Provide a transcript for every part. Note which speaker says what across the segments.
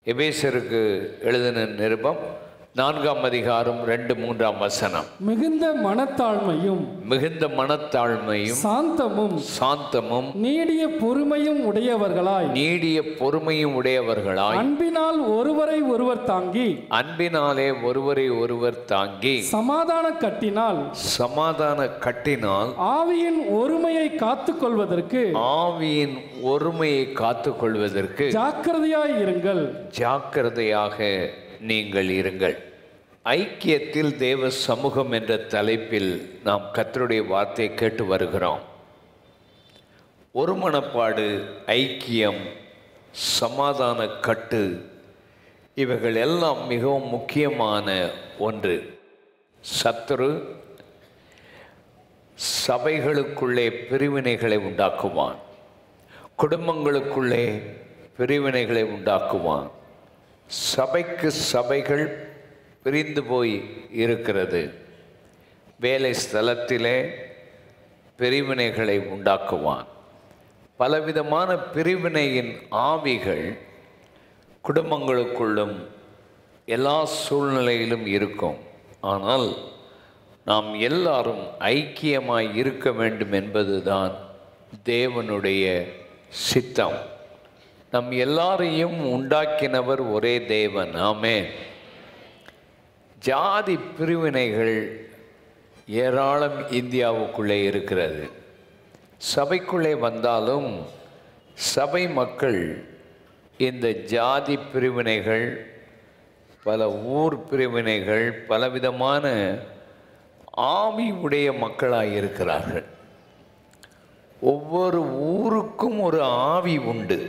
Speaker 1: எபேசருக்கு எழுதின நிருபம் நான்காம் அதிகாரம் ரெண்டு மூன்றாம் வசனம்
Speaker 2: மிகுந்த மனத்தாழ்மையும்
Speaker 1: மிகுந்த மனத்தாழ்மையும்
Speaker 2: சாந்தமும்
Speaker 1: சாந்தமும்
Speaker 2: நீடிய பொறுமையும் உடையவர்களாய்
Speaker 1: நீடிய பொறுமையும் உடையவர்களாய்
Speaker 2: அன்பினால் ஒருவரை ஒருவர் தாங்கி
Speaker 1: அன்பினாலே ஒருவரை ஒருவர் தாங்கி
Speaker 2: சமாதான கட்டினால்
Speaker 1: சமாதான கட்டினால்
Speaker 2: ஆவியின் ஒருமையை காத்துக்கொள்வதற்கு
Speaker 1: ஆவியின் ஒருமையை காத்துக்கொள்வதற்கு
Speaker 2: ஜாக்கிரதையாய் இருங்கள்
Speaker 1: ஜாக்கிரதையாக நீங்கள் இருங்கள் ஐக்கியத்தில் தேவ சமூகம் என்ற தலைப்பில் நாம் கர்த்தருடைய வார்த்தையை கேட்டு வருகிறோம் ஒருமனப்பாடு ஐக்கியம் சமாதான கட்டு இவைகள் எல்லாம் மிகவும் முக்கியமான ஒன்று சத்துரு சபைகளுக்குள்ளே பிரிவினைகளை உண்டாக்குவான் குடும்பங்களுக்குள்ளே பிரிவினைகளை உண்டாக்குவான் சபைக்கு சபைகள் பிரிந்து போய் இருக்கிறது வேலை ஸ்தலத்திலே பிரிவினைகளை உண்டாக்குவான் பலவிதமான பிரிவினையின் ஆவிகள் குடும்பங்களுக்குள்ளும் எல்லா சூழ்நிலையிலும் இருக்கும் ஆனால் நாம் எல்லாரும் ஐக்கியமாய் இருக்க வேண்டும் என்பதுதான் தேவனுடைய சித்தம் நம் எல்லாரையும் உண்டாக்கினவர் ஒரே தேவன் ஆமென் ஜாதி பிரிவினைகள் ஏராளம் இந்தியாவுக்குள்ளே இருக்கிறது சபைக்குள்ளே வந்தாலும் சபை மக்கள் இந்த ஜாதி பிரிவினைகள் பல ஊர் பிரிவினைகள் பலவிதமான ஆவி உடைய மக்களாக இருக்கிறார்கள் ஒவ்வொரு ஊருக்கும் ஒரு ஆவி உண்டு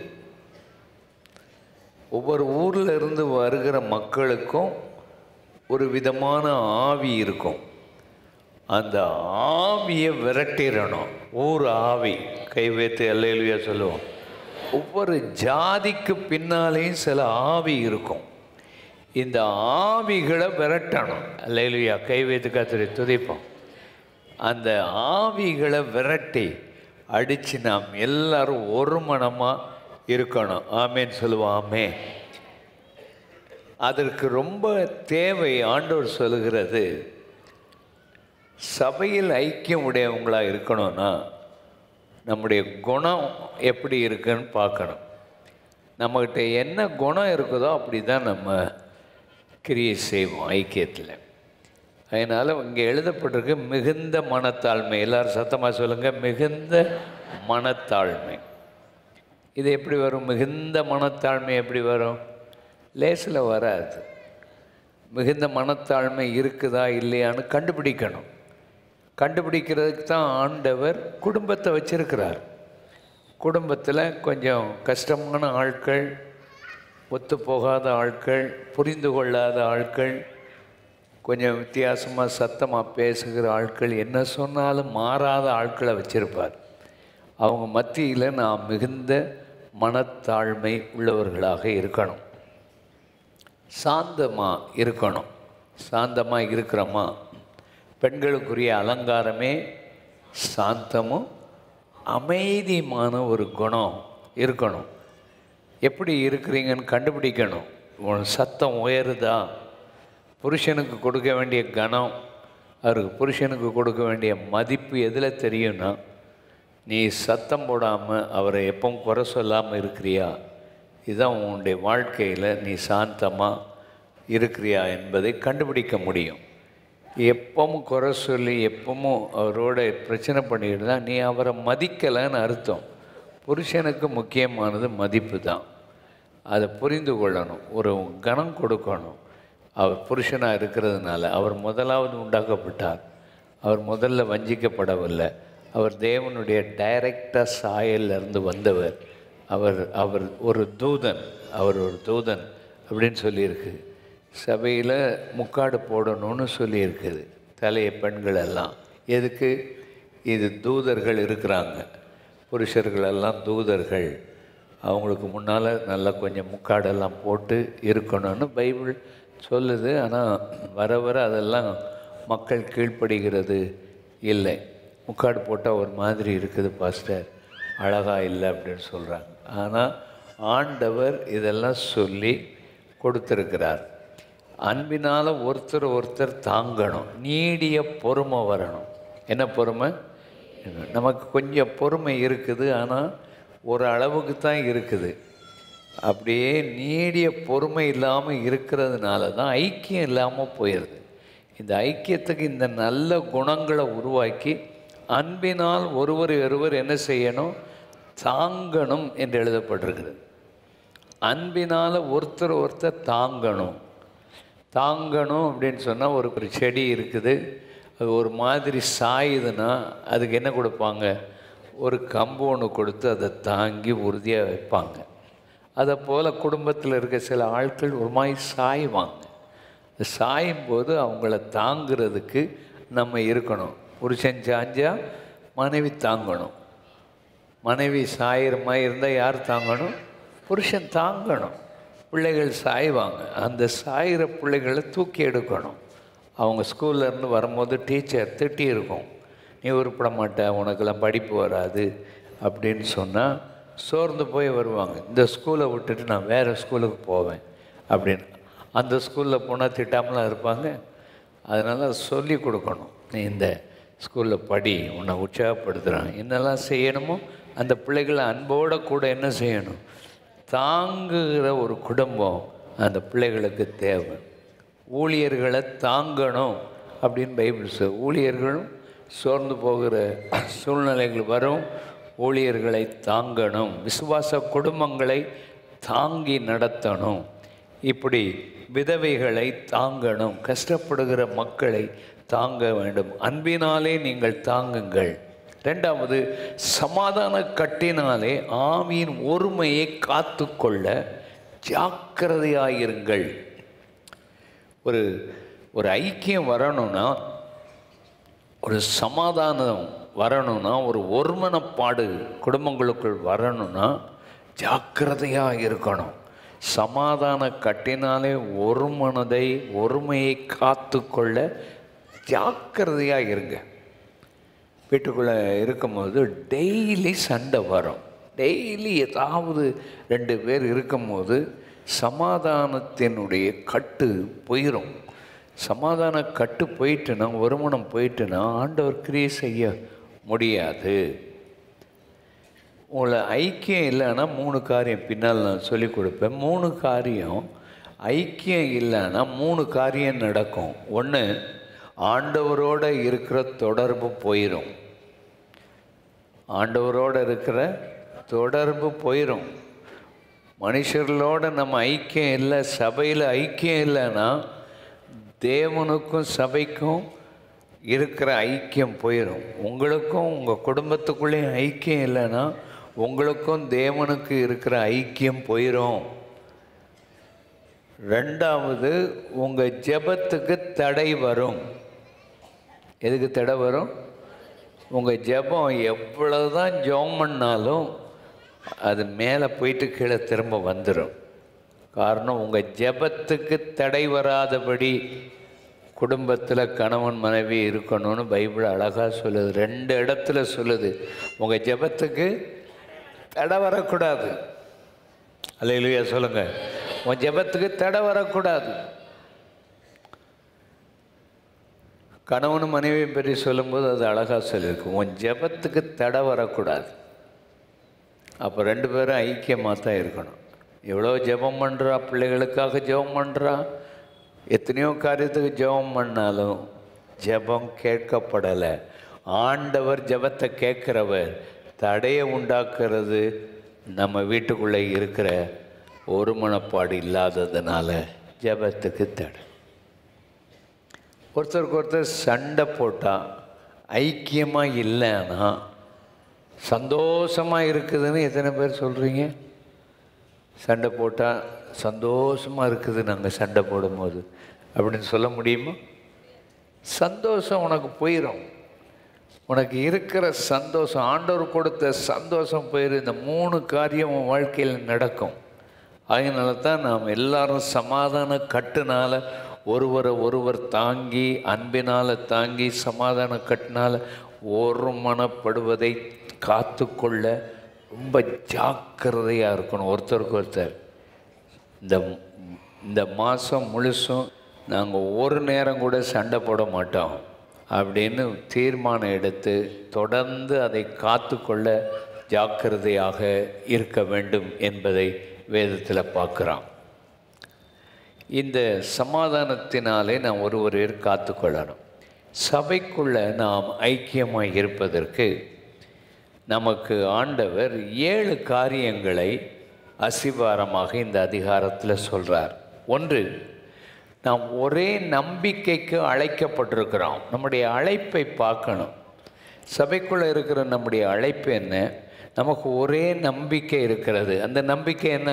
Speaker 1: ஒவ்வொரு ஊர்ல இருந்து வருகிற மக்களுக்கும் ஒரு விதமான ஆவி இருக்கும் அந்த ஆவியை விரட்டிடணும் ஊர் ஆவி கை வைத்து எல்லையிலுயா சொல்லுவோம் ஒவ்வொரு ஜாதிக்கு பின்னாலேயும் சில ஆவி இருக்கும் இந்த ஆவிகளை விரட்டணும் அல்லையிலுயா கை வைத்து கத்திரி துதிப்போம் அந்த ஆவிகளை விரட்டி அடித்து நாம் எல்லாரும் ஒரு மனமாக இருக்கணும் ஆமேன்னு சொல்லுவோம் ஆமே அதற்கு ரொம்ப தேவை ஆண்டவர் சொல்லுகிறது சபையில் ஐக்கியம் உடையவங்களாக இருக்கணும்னா நம்முடைய குணம் எப்படி இருக்குன்னு பார்க்கணும் நம்மக்கிட்ட என்ன குணம் இருக்குதோ அப்படி தான் நம்ம கிரியை செய்வோம் ஐக்கியத்தில் அதனால் இங்கே எழுதப்பட்டிருக்கு மிகுந்த மனத்தாழ்மை எல்லாரும் சத்தமாக சொல்லுங்கள் மிகுந்த மனத்தாழ்மை இது எப்படி வரும் மிகுந்த மனத்தாழ்மை எப்படி வரும் லேசில் வராது மிகுந்த மனத்தாழ்மை இருக்குதா இல்லையான்னு கண்டுபிடிக்கணும் கண்டுபிடிக்கிறதுக்கு தான் ஆண்டவர் குடும்பத்தை வச்சிருக்கிறார் குடும்பத்தில் கொஞ்சம் கஷ்டமான ஆட்கள் ஒத்து போகாத ஆட்கள் புரிந்து கொள்ளாத ஆட்கள் கொஞ்சம் வித்தியாசமாக சத்தமாக பேசுகிற ஆட்கள் என்ன சொன்னாலும் மாறாத ஆட்களை வச்சிருப்பார் அவங்க மத்தியில் நாம் மிகுந்த மனத்தாழ்மை உள்ளவர்களாக இருக்கணும் சாந்தமாக இருக்கணும் சாந்தமாக இருக்கிறோமா பெண்களுக்குரிய அலங்காரமே சாந்தமும் அமைதியுமான ஒரு குணம் இருக்கணும் எப்படி இருக்கிறீங்கன்னு கண்டுபிடிக்கணும் உன் சத்தம் உயருதா புருஷனுக்கு கொடுக்க வேண்டிய கனம் அவருக்கு புருஷனுக்கு கொடுக்க வேண்டிய மதிப்பு எதில் தெரியும்னா நீ சத்தம் போடாமல் அவரை எப்பவும் குறை சொல்லாமல் இருக்கிறியா இதுதான் உன்னுடைய வாழ்க்கையில் நீ சாந்தமாக இருக்கிறியா என்பதை கண்டுபிடிக்க முடியும் எப்பவும் குறை சொல்லி எப்பவும் அவரோட பிரச்சனை பண்ணிட்டு தான் நீ அவரை மதிக்கலைன்னு அர்த்தம் புருஷனுக்கு முக்கியமானது மதிப்பு தான் அதை புரிந்து கொள்ளணும் ஒரு கணம் கொடுக்கணும் அவர் புருஷனாக இருக்கிறதுனால அவர் முதலாவது உண்டாக்கப்பட்டார் அவர் முதல்ல வஞ்சிக்கப்படவில்லை அவர் தேவனுடைய டைரக்டாக சாயல்லேருந்து வந்தவர் அவர் அவர் ஒரு தூதன் அவர் ஒரு தூதன் அப்படின்னு சொல்லியிருக்கு சபையில் முக்காடு போடணும்னு சொல்லியிருக்குது தலைய பெண்கள் எல்லாம் எதுக்கு இது தூதர்கள் இருக்கிறாங்க புருஷர்கள் எல்லாம் தூதர்கள் அவங்களுக்கு முன்னால் நல்லா கொஞ்சம் முக்காடெல்லாம் போட்டு இருக்கணும்னு பைபிள் சொல்லுது ஆனால் வர வர அதெல்லாம் மக்கள் கீழ்ப்படுகிறது இல்லை முக்காடு போட்டால் ஒரு மாதிரி இருக்குது பாஸ்டர் அழகாக இல்லை அப்படின்னு சொல்கிறாங்க ஆனால் ஆண்டவர் இதெல்லாம் சொல்லி கொடுத்திருக்கிறார் அன்பினால் ஒருத்தர் ஒருத்தர் தாங்கணும் நீடிய பொறுமை வரணும் என்ன பொறுமை நமக்கு கொஞ்சம் பொறுமை இருக்குது ஆனால் ஒரு அளவுக்கு தான் இருக்குது அப்படியே நீடிய பொறுமை இல்லாமல் இருக்கிறதுனால தான் ஐக்கியம் இல்லாமல் போயிடுது இந்த ஐக்கியத்துக்கு இந்த நல்ல குணங்களை உருவாக்கி அன்பினால் ஒருவர் ஒருவர் என்ன செய்யணும் தாங்கணும் என்று எழுதப்பட்டிருக்கிறது அன்பினால் ஒருத்தர் ஒருத்தர் தாங்கணும் தாங்கணும் அப்படின்னு சொன்னால் ஒரு ஒரு செடி இருக்குது அது ஒரு மாதிரி சாயுதுன்னா அதுக்கு என்ன கொடுப்பாங்க ஒரு கம்பு ஒன்று கொடுத்து அதை தாங்கி உறுதியாக வைப்பாங்க அதை போல் குடும்பத்தில் இருக்க சில ஆட்கள் ஒரு மாதிரி சாய்வாங்க இந்த சாயும் போது அவங்கள தாங்கிறதுக்கு நம்ம இருக்கணும் புருஷன் சாஞ்சா மனைவி தாங்கணும் மனைவி சாயிற மாதிரி இருந்தால் யார் தாங்கணும் புருஷன் தாங்கணும் பிள்ளைகள் சாய்வாங்க அந்த சாயிற பிள்ளைகளை தூக்கி எடுக்கணும் அவங்க ஸ்கூல்ல இருந்து வரும்போது டீச்சர் திட்டி இருக்கும் நீ உருப்பட மாட்ட உனக்கெல்லாம் படிப்பு வராது அப்படின்னு சொன்னால் சோர்ந்து போய் வருவாங்க இந்த ஸ்கூலை விட்டுட்டு நான் வேறு ஸ்கூலுக்கு போவேன் அப்படின்னு அந்த ஸ்கூலில் போனால் திட்டாமலாம் இருப்பாங்க அதனால் சொல்லி கொடுக்கணும் நீ இந்த ஸ்கூலில் படி உன்னை உற்சாகப்படுத்துகிறான் என்னெல்லாம் செய்யணுமோ அந்த பிள்ளைகளை அன்போடு கூட என்ன செய்யணும் தாங்குகிற ஒரு குடும்பம் அந்த பிள்ளைகளுக்கு தேவை ஊழியர்களை தாங்கணும் அப்படின்னு பைபிள் சொல் ஊழியர்களும் சோர்ந்து போகிற சூழ்நிலைகள் வரும் ஊழியர்களை தாங்கணும் விசுவாச குடும்பங்களை தாங்கி நடத்தணும் இப்படி விதவைகளை தாங்கணும் கஷ்டப்படுகிற மக்களை தாங்க வேண்டும் அன்பினாலே நீங்கள் தாங்குங்கள் ரெண்டாவது சமாதான கட்டினாலே ஆவியின் ஒருமையை காத்துக்கொள்ள ஜாக்கிரதையாயிருங்கள் ஒரு ஒரு ஐக்கியம் வரணும்னா ஒரு சமாதானம் வரணும்னா ஒரு ஒருமனப்பாடு குடும்பங்களுக்குள் வரணும்னா ஜாக்கிரதையாக இருக்கணும் சமாதான கட்டினாலே ஒரு மனதை ஒருமையை காத்துக்கொள்ள ஜாக்கிரதையாக இருங்க வீட்டுக்குள்ளே இருக்கும்போது டெய்லி சண்டை வரும் டெய்லி ஏதாவது ரெண்டு பேர் இருக்கும்போது சமாதானத்தினுடைய கட்டு போயிடும் சமாதான கட்டு போயிட்டுனா ஒருமணம் போயிட்டுனா ஆண்டவர் கிரியை செய்ய முடியாது உங்களை ஐக்கியம் இல்லைன்னா மூணு காரியம் பின்னால் நான் சொல்லிக் கொடுப்பேன் மூணு காரியம் ஐக்கியம் இல்லைன்னா மூணு காரியம் நடக்கும் ஒன்று ஆண்டவரோட இருக்கிற தொடர்பு போயிடும் ஆண்டவரோட இருக்கிற தொடர்பு போயிடும் மனுஷர்களோட நம்ம ஐக்கியம் இல்லை சபையில் ஐக்கியம் இல்லைன்னா தேவனுக்கும் சபைக்கும் இருக்கிற ஐக்கியம் போயிடும் உங்களுக்கும் உங்கள் குடும்பத்துக்குள்ளேயும் ஐக்கியம் இல்லைன்னா உங்களுக்கும் தேவனுக்கு இருக்கிற ஐக்கியம் போயிடும் ரெண்டாவது உங்கள் ஜெபத்துக்கு தடை வரும் எதுக்கு தடை வரும் உங்கள் ஜெபம் எவ்வளவு தான் ஜெபம் பண்ணாலும் அது மேலே போயிட்டு கீழே திரும்ப வந்துடும் காரணம் உங்கள் ஜெபத்துக்கு தடை வராதபடி குடும்பத்தில் கணவன் மனைவி இருக்கணும்னு பைபிள் அழகாக சொல்லுது ரெண்டு இடத்துல சொல்லுது உங்கள் ஜெபத்துக்கு தடை வரக்கூடாது அல்லையிலுயா சொல்லுங்கள் உன் ஜெபத்துக்கு தடை வரக்கூடாது கணவனும் மனைவியும் பற்றி சொல்லும்போது அது அழகாக சொல்லியிருக்கு உன் ஜெபத்துக்கு தடை வரக்கூடாது அப்போ ரெண்டு பேரும் ஐக்கியமாக தான் இருக்கணும் எவ்வளோ ஜெபம் பண்ணுறா பிள்ளைகளுக்காக ஜெபம் பண்ணுறா எத்தனையோ காரியத்துக்கு ஜெபம் பண்ணாலும் ஜெபம் கேட்கப்படலை ஆண்டவர் ஜெபத்தை கேட்குறவர் தடையை உண்டாக்குறது நம்ம வீட்டுக்குள்ளே இருக்கிற ஒரு மனப்பாடு இல்லாததுனால ஜெபத்துக்கு தடை ஒருத்தருக்கு ஒருத்தர் சண்டை போட்டால் ஐக்கியமாக இல்லைன்னா சந்தோஷமாக இருக்குதுன்னு எத்தனை பேர் சொல்கிறீங்க சண்டை போட்டால் சந்தோஷமாக இருக்குது நாங்கள் சண்டை போடும்போது அப்படின்னு சொல்ல முடியுமா சந்தோஷம் உனக்கு போயிடும் உனக்கு இருக்கிற சந்தோஷம் ஆண்டவர் கொடுத்த சந்தோஷம் போயிடும் இந்த மூணு காரியம் உன் வாழ்க்கையில் நடக்கும் அதனால தான் நாம் எல்லாரும் சமாதான கட்டுனால ஒருவரை ஒருவர் தாங்கி அன்பினால் தாங்கி சமாதான கட்டினால் ஒரு மனப்படுவதை காத்துக்கொள்ள ரொம்ப ஜாக்கிரதையாக இருக்கணும் ஒருத்தருக்கு ஒருத்தர் இந்த இந்த மாதம் முழுசும் நாங்கள் ஒரு நேரம் கூட சண்டை போட மாட்டோம் அப்படின்னு தீர்மானம் எடுத்து தொடர்ந்து அதை காத்துக்கொள்ள ஜாக்கிரதையாக இருக்க வேண்டும் என்பதை வேதத்தில் பார்க்குறோம் இந்த சமாதானத்தினாலே நாம் ஒருவரையர் காத்துக்கொள்ளணும் சபைக்குள்ள நாம் ஐக்கியமாக இருப்பதற்கு நமக்கு ஆண்டவர் ஏழு காரியங்களை அசிவாரமாக இந்த அதிகாரத்தில் சொல்கிறார் ஒன்று நாம் ஒரே நம்பிக்கைக்கு அழைக்கப்பட்டிருக்கிறோம் நம்முடைய அழைப்பை பார்க்கணும் சபைக்குள்ளே இருக்கிற நம்முடைய அழைப்பு என்ன நமக்கு ஒரே நம்பிக்கை இருக்கிறது அந்த நம்பிக்கை என்ன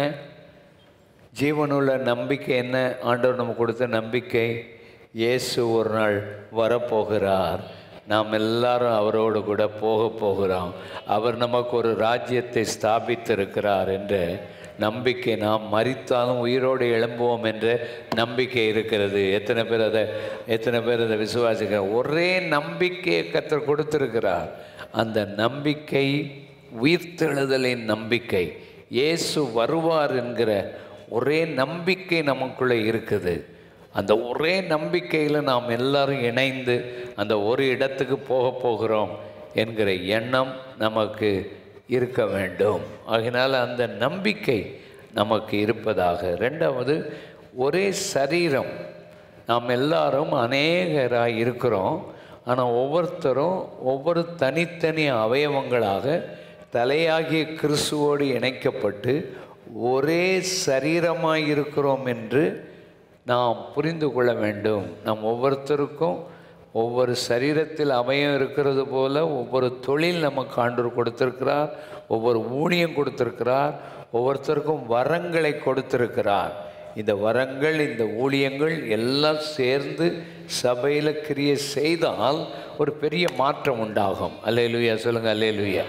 Speaker 1: ஜீவனுள்ள நம்பிக்கை என்ன ஆண்டவர் நமக்கு கொடுத்த நம்பிக்கை இயேசு ஒரு நாள் வரப்போகிறார் நாம் எல்லாரும் அவரோடு கூட போக போகிறோம் அவர் நமக்கு ஒரு ராஜ்யத்தை ஸ்தாபித்திருக்கிறார் என்ற நம்பிக்கை நாம் மறித்தாலும் உயிரோடு எழும்புவோம் என்ற நம்பிக்கை இருக்கிறது எத்தனை பேர் அதை எத்தனை பேர் அதை விசுவாசிக்கிறார் ஒரே நம்பிக்கையை கத்தர் கொடுத்திருக்கிறார் அந்த நம்பிக்கை உயிர்த்தெழுதலின் நம்பிக்கை இயேசு வருவார் என்கிற ஒரே நம்பிக்கை நமக்குள்ளே இருக்குது அந்த ஒரே நம்பிக்கையில் நாம் எல்லாரும் இணைந்து அந்த ஒரு இடத்துக்கு போக போகிறோம் என்கிற எண்ணம் நமக்கு இருக்க வேண்டும் ஆகினால் அந்த நம்பிக்கை நமக்கு இருப்பதாக ரெண்டாவது ஒரே சரீரம் நாம் எல்லாரும் அநேகராக இருக்கிறோம் ஆனால் ஒவ்வொருத்தரும் ஒவ்வொரு தனித்தனி அவயவங்களாக தலையாகிய கிறிஸ்துவோடு இணைக்கப்பட்டு ஒரே சரீரமாக இருக்கிறோம் என்று நாம் புரிந்து கொள்ள வேண்டும் நாம் ஒவ்வொருத்தருக்கும் ஒவ்வொரு சரீரத்தில் அவயம் இருக்கிறது போல ஒவ்வொரு தொழில் நமக்கு ஆண்டவர் கொடுத்திருக்கிறார் ஒவ்வொரு ஊழியம் கொடுத்திருக்கிறார் ஒவ்வொருத்தருக்கும் வரங்களை கொடுத்திருக்கிறார் இந்த வரங்கள் இந்த ஊழியங்கள் எல்லாம் சேர்ந்து சபையில் கிரியை செய்தால் ஒரு பெரிய மாற்றம் உண்டாகும் அல்லேலுயா சொல்லுங்கள் அல்லேலுயா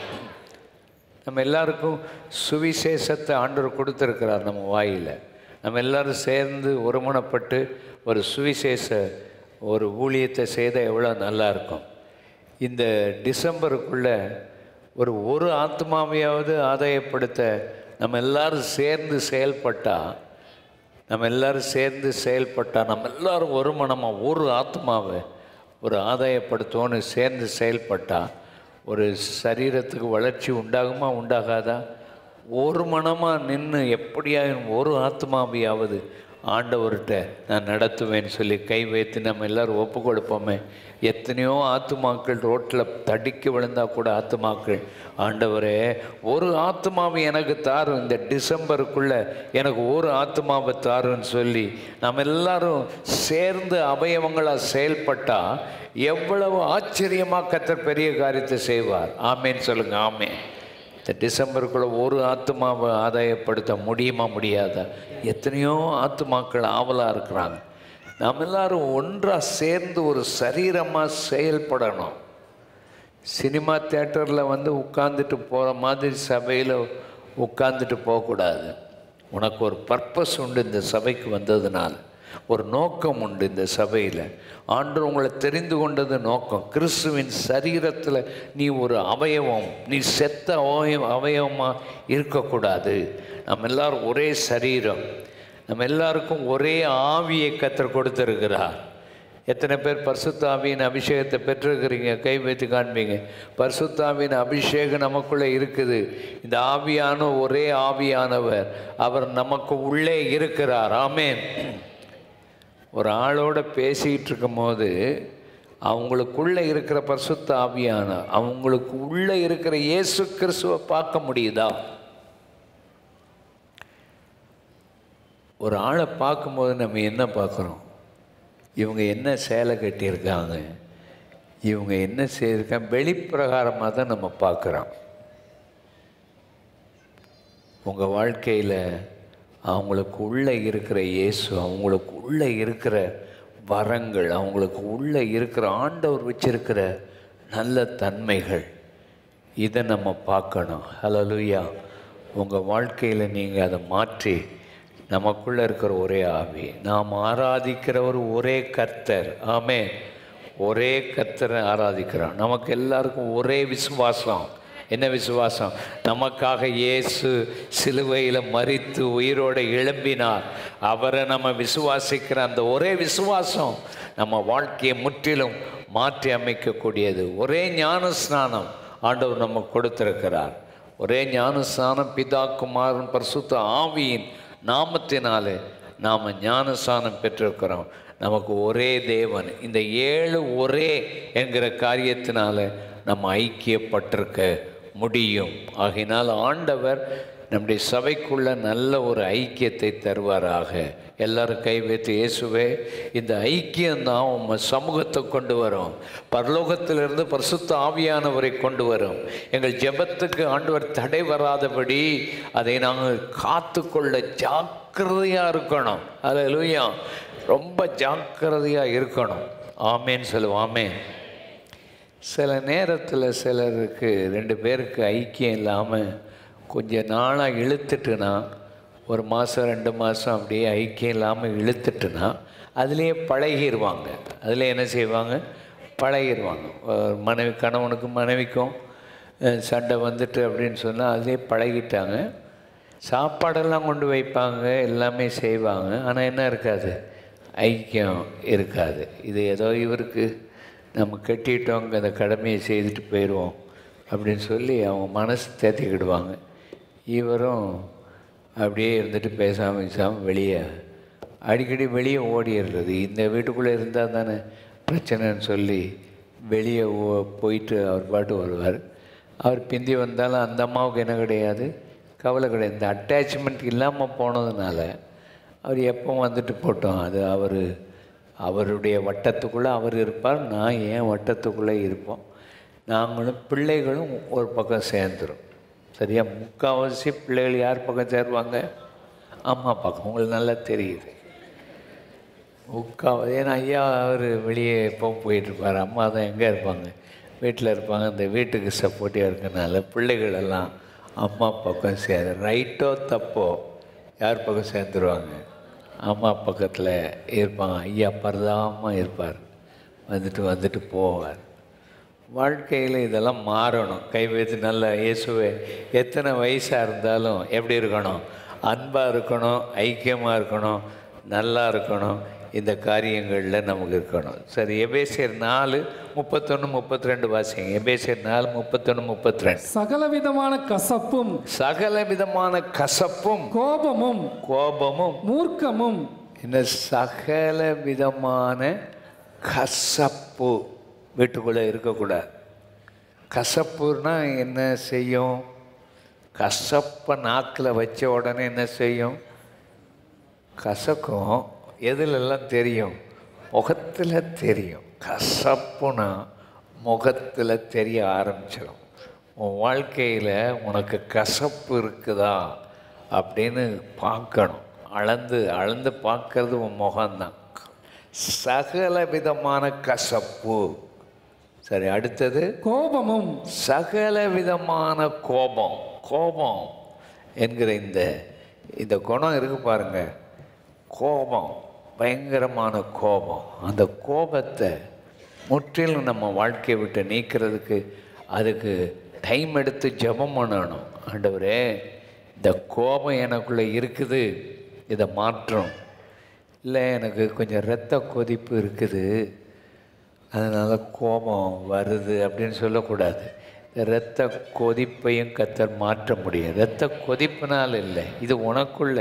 Speaker 1: நம்ம எல்லாருக்கும் சுவிசேஷத்தை ஆண்டவர் கொடுத்துருக்கிறார் நம்ம வாயில் நம்ம எல்லாரும் சேர்ந்து ஒருமனப்பட்டு ஒரு சுவிசேஷ ஒரு ஊழியத்தை செய்தால் எவ்வளோ நல்லா இருக்கும் இந்த டிசம்பருக்குள்ளே ஒரு ஒரு ஆத்மாவையாவது ஆதாயப்படுத்த நம்ம எல்லாரும் சேர்ந்து செயல்பட்டால் நம்ம எல்லாரும் சேர்ந்து செயல்பட்டால் நம்ம எல்லாரும் ஒரு மனமாக ஒரு ஆத்மாவை ஒரு ஆதாயப்படுத்துவோன்னு சேர்ந்து செயல்பட்டால் ஒரு சரீரத்துக்கு வளர்ச்சி உண்டாகுமா உண்டாகாதா ஒரு மனமாக நின்று எப்படியாயும் ஒரு ஆத்மாவையாவது ஆண்டவர்கிட்ட நான் நடத்துவேன்னு சொல்லி கை வைத்து நம்ம எல்லோரும் ஒப்பு கொடுப்போமே எத்தனையோ ஆத்துமாக்கள் ரோட்டில் தடிக்க விழுந்தால் கூட ஆத்துமாக்கள் ஆண்டவரே ஒரு ஆத்மாவை எனக்கு தாரும் இந்த டிசம்பருக்குள்ளே எனக்கு ஒரு ஆத்மாவை தாருன்னு சொல்லி நம்ம எல்லாரும் சேர்ந்து அவயவங்களாக செயல்பட்டால் எவ்வளவு ஆச்சரியமாக கத்தர் பெரிய காரியத்தை செய்வார் ஆமேன்னு சொல்லுங்கள் ஆமே இந்த டிசம்பருக்குள்ளே ஒரு ஆத்மாவை ஆதாயப்படுத்த முடியுமா முடியாதா எத்தனையோ ஆத்மாக்கள் ஆவலாக இருக்கிறாங்க நாம் எல்லாரும் ஒன்றாக சேர்ந்து ஒரு சரீரமாக செயல்படணும் சினிமா தேட்டரில் வந்து உட்காந்துட்டு போகிற மாதிரி சபையில் உட்காந்துட்டு போகக்கூடாது உனக்கு ஒரு பர்பஸ் உண்டு இந்த சபைக்கு வந்ததுனால ஒரு நோக்கம் உண்டு இந்த சபையில் ஆண்டு உங்களை தெரிந்து கொண்டது நோக்கம் கிறிஸ்துவின் சரீரத்தில் நீ ஒரு அவயவம் நீ செத்த அவய அவயவமாக இருக்கக்கூடாது நம்ம எல்லாரும் ஒரே சரீரம் நம்ம எல்லாருக்கும் ஒரே ஆவியை கத்தர் கொடுத்துருக்கிறார் எத்தனை பேர் பரிசுத்தாவியின் அபிஷேகத்தை பெற்றிருக்கிறீங்க கை வைத்து காண்பீங்க பரிசுத்தாவின் அபிஷேகம் நமக்குள்ளே இருக்குது இந்த ஆவியான ஒரே ஆவியானவர் அவர் நமக்கு உள்ளே இருக்கிறார் ஆமேன் ஒரு ஆளோட பேசிகிட்டு இருக்கும்போது அவங்களுக்குள்ளே இருக்கிற பரிசுத்த ஆவியான அவங்களுக்கு உள்ளே இருக்கிற இயேசு கிறிஸ்துவை பார்க்க முடியுதா ஒரு ஆளை பார்க்கும்போது நம்ம என்ன பார்க்குறோம் இவங்க என்ன சேலை கட்டியிருக்காங்க இவங்க என்ன செய்திருக்காங்க வெளிப்பிரகாரமாக தான் நம்ம பார்க்குறோம் உங்கள் வாழ்க்கையில் அவங்களுக்கு உள்ளே இருக்கிற இயேசு அவங்களுக்கு உள்ளே இருக்கிற வரங்கள் அவங்களுக்கு உள்ளே இருக்கிற ஆண்டவர் வச்சிருக்கிற நல்ல தன்மைகள் இதை நம்ம பார்க்கணும் ஹலலுயா உங்கள் வாழ்க்கையில் நீங்கள் அதை மாற்றி நமக்குள்ளே இருக்கிற ஒரே ஆவி நாம் ஆராதிக்கிற ஒரு ஒரே கர்த்தர் ஆமே ஒரே கர்த்தரை ஆராதிக்கிறோம் நமக்கு எல்லாருக்கும் ஒரே விசுவாசம் என்ன விசுவாசம் நமக்காக இயேசு சிலுவையில் மறித்து உயிரோடு எழும்பினார் அவரை நம்ம விசுவாசிக்கிற அந்த ஒரே விசுவாசம் நம்ம வாழ்க்கையை முற்றிலும் மாற்றி அமைக்கக்கூடியது ஒரே ஞான ஸ்நானம் ஆண்டவர் நமக்கு கொடுத்திருக்கிறார் ஒரே ஞான ஸ்நானம் பிதா குமாரன் பரிசுத்த ஆவியின் நாமத்தினாலே நாம் ஞானஸ்தானம் பெற்றிருக்கிறோம் நமக்கு ஒரே தேவன் இந்த ஏழு ஒரே என்கிற காரியத்தினால நம்ம ஐக்கியப்பட்டிருக்க முடியும் ஆகையினால் ஆண்டவர் நம்முடைய சபைக்குள்ள நல்ல ஒரு ஐக்கியத்தை தருவாராக எல்லாரும் கை வைத்து இயேசுவே இந்த ஐக்கியம்தான் உங்கள் சமூகத்தை கொண்டு வரும் பரலோகத்திலிருந்து பரிசுத்த ஆவியானவரை கொண்டு வரும் எங்கள் ஜெபத்துக்கு ஆண்டவர் தடை வராதபடி அதை நாங்கள் காத்துக்கொள்ள ஜாக்கிரதையாக இருக்கணும் அல்லேலூயா ரொம்ப ஜாக்கிரதையாக இருக்கணும் ஆமேன்னு சொல்லுவோம் ஆமேன் சில நேரத்தில் சிலருக்கு ரெண்டு பேருக்கு ஐக்கியம் இல்லாமல் கொஞ்ச நாளாக இழுத்துட்டுனா ஒரு மாதம் ரெண்டு மாதம் அப்படியே ஐக்கியம் இல்லாமல் இழுத்துட்டுனா அதுலேயே பழகிடுவாங்க அதில் என்ன செய்வாங்க பழகிடுவாங்க ஒரு மனைவி கணவனுக்கும் மனைவிக்கும் அஹ், சண்டை வந்துட்டு அப்படின்னு சொன்னால் அதிலே பழகிட்டாங்க சாப்பாடெல்லாம் கொண்டு வைப்பாங்க எல்லாமே செய்வாங்க ஆனால் என்ன இருக்காது ஐக்கியம் இருக்காது இது ஏதோ இவருக்கு நம்ம கட்டிட்டோங்க அந்த கடமையை செய்துட்டு போயிடுவோம் அப்படின்னு சொல்லி அவங்க மனசு தேத்திக்கிடுவாங்க இவரும் அப்படியே இருந்துட்டு பேசாமல் பேசாமல் வெளியே அடிக்கடி வெளியே ஓடிடுறது இந்த வீட்டுக்குள்ளே இருந்தால் தானே பிரச்சனைன்னு சொல்லி வெளியே ஓ- போயிட்டு அவர் பாட்டு வருவார் அவர் பிந்தி வந்தாலும் அந்த அம்மாவுக்கு என்ன கிடையாது கவலை கிடையாது இந்த அட்டாச்மெண்ட் இல்லாமல் போனதுனால அவர் எப்போ வந்துட்டு போட்டோம் அது அவர் அவருடைய வட்டத்துக்குள்ளே அவர் இருப்பார் நான் என் வட்டத்துக்குள்ளே இருப்போம் நாங்களும் பிள்ளைகளும் ஒரு பக்கம் சேர்ந்துரும் சரியா முக்கால்வாசி பிள்ளைகள் யார் பக்கம் சேருவாங்க அம்மா பக்கம் உங்களுக்கு நல்லா தெரியுது முக்கால் ஏன்னா ஐயா அவர் வெளியே எப்போ போயிட்டுருப்பார் அம்மா தான் எங்கே இருப்பாங்க வீட்டில் இருப்பாங்க அந்த வீட்டுக்கு சப்போர்ட்டிவாக இருக்கனால பிள்ளைகள் எல்லாம் அம்மா பக்கம் சேர ரைட்டோ தப்போ யார் பக்கம் சேர்ந்துருவாங்க அம்மா பக்கத்தில் இருப்பாங்க ஐயா பரதாமல் இருப்பார் வந்துட்டு வந்துட்டு போவார் வாழ்க்கையில் இதெல்லாம் மாறணும் கை வைத்து நல்ல இயேசுவே எத்தனை வயசாக இருந்தாலும் எப்படி இருக்கணும் அன்பாக இருக்கணும் ஐக்கியமாக இருக்கணும் நல்லா இருக்கணும் இந்த காரியங்களில் நமக்கு இருக்கணும் சரி எபேசியர் நாலு முப்பத்தொன்று முப்பத்தி ரெண்டு வாசிங்க எபேசியர் நாலு முப்பத்தொன்று முப்பத்தி ரெண்டு
Speaker 2: சகலவிதமான கசப்பும்
Speaker 1: சகல விதமான கசப்பும்
Speaker 2: கோபமும்
Speaker 1: கோபமும்
Speaker 2: மூர்க்கமும்
Speaker 1: இந்த சகல விதமான கசப்பு வீட்டுக்குள்ளே இருக்கக்கூடாது கசப்புனா என்ன செய்யும் கசப்பை நாக்கில் வச்ச உடனே என்ன செய்யும் கசக்கும் எதுலெல்லாம் தெரியும் முகத்தில் தெரியும் கசப்புனா முகத்தில் தெரிய ஆரம்பிச்சிடும் உன் வாழ்க்கையில் உனக்கு கசப்பு இருக்குதா அப்படின்னு பார்க்கணும் அளந்து அளந்து பார்க்கறது உன் முகம்தான் சகல விதமான கசப்பு சரி அடுத்தது
Speaker 2: கோபமும்
Speaker 1: சகல விதமான கோபம் கோபம் என்கிற இந்த இந்த குணம் இருக்கு பாருங்க கோபம் பயங்கரமான கோபம் அந்த கோபத்தை முற்றிலும் நம்ம வாழ்க்கையை விட்டு நீக்கிறதுக்கு அதுக்கு டைம் எடுத்து ஜெபம் பண்ணணும் ஆண்டவரே இந்த கோபம் எனக்குள்ளே இருக்குது இதை மாற்றும் இல்லை எனக்கு கொஞ்சம் இரத்த கொதிப்பு இருக்குது அதனால் கோபம் வருது அப்படின்னு சொல்லக்கூடாது இந்த இரத்த கொதிப்பையும் கத்தர் மாற்ற முடியும் இரத்த கொதிப்புனால் இல்லை இது உனக்குள்ள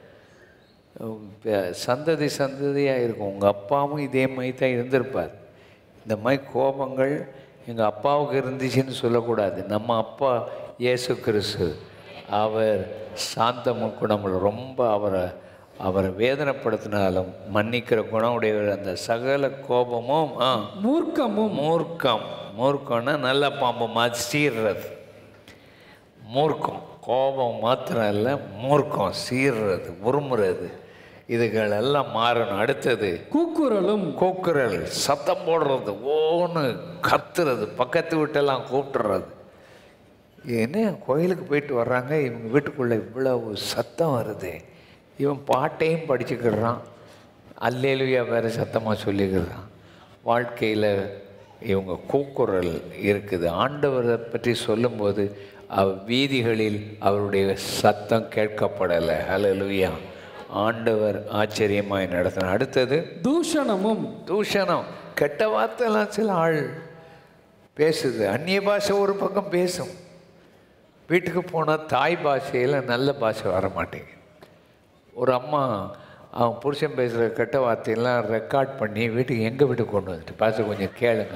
Speaker 1: உம், ப- சந்ததி சந்ததியாக இருக்கும் உங்கள் அப்பாவும் இதே மாதிரி தான் இருந்திருப்பார் இந்த மாதிரி கோபங்கள் எங்கள் அப்பாவுக்கு இருந்துச்சுன்னு சொல்லக்கூடாது நம்ம அப்பா இயேசு கிறிஸ்து அவர் சாந்தம குணமுள்ள ரொம்ப அவரை அவரை வேதனைப்படுத்தினாலும் மன்னிக்கிற குணம் உடையவர் அந்த சகல கோபமும் ஆ
Speaker 2: மூர்க்கமும்
Speaker 1: மூர்க்கம் மூர்க்கம்னா நல்ல பாம்பு மாதிரி சீர்றது மூர்க்கம் கோபம் மாத்திரம் இல்லை மூர்க்கம் சீர்றது உருமுறது இதுகளெல்லாம் மாறணும் அடுத்தது
Speaker 2: கூக்குரலும்
Speaker 1: கூக்குரல் சத்தம் போடுறது ஓன்னு கத்துறது பக்கத்து வீட்டெல்லாம் கூப்பிட்டுறது என்ன கோயிலுக்கு போயிட்டு வர்றாங்க இவங்க வீட்டுக்குள்ளே இவ்வளவு சத்தம் வருது இவன் பாட்டையும் படிச்சுக்கிடுறான் அல்லேலுயா வேறு சத்தமாக சொல்லிக்கிறான் வாழ்க்கையில் இவங்க கூக்குரல் இருக்குது ஆண்டவரை பற்றி சொல்லும்போது அவ் வீதிகளில் அவருடைய சத்தம் கேட்கப்படலை ஹalleluya ஆண்டவர் ஆச்சரியமாய் நடத்தினார் அடுத்தது
Speaker 2: தூஷணமும்
Speaker 1: தூஷணம் கெட்ட வார்த்தைலாம் சில ஆள் பேசுது அந்நிய பாஷை ஒரு பக்கம் பேசும் வீட்டுக்கு போனால் தாய் பாஷையில் நல்ல பாஷை வர மாட்டேங்குது ஒரு அம்மா அவன் புருஷன் பேசுகிற கெட்ட வார்த்தையெல்லாம் ரெக்கார்ட் பண்ணி வீட்டுக்கு எங்கள் வீட்டுக்கு கொண்டு வந்துட்டு பாச கொஞ்சம் கேளுங்க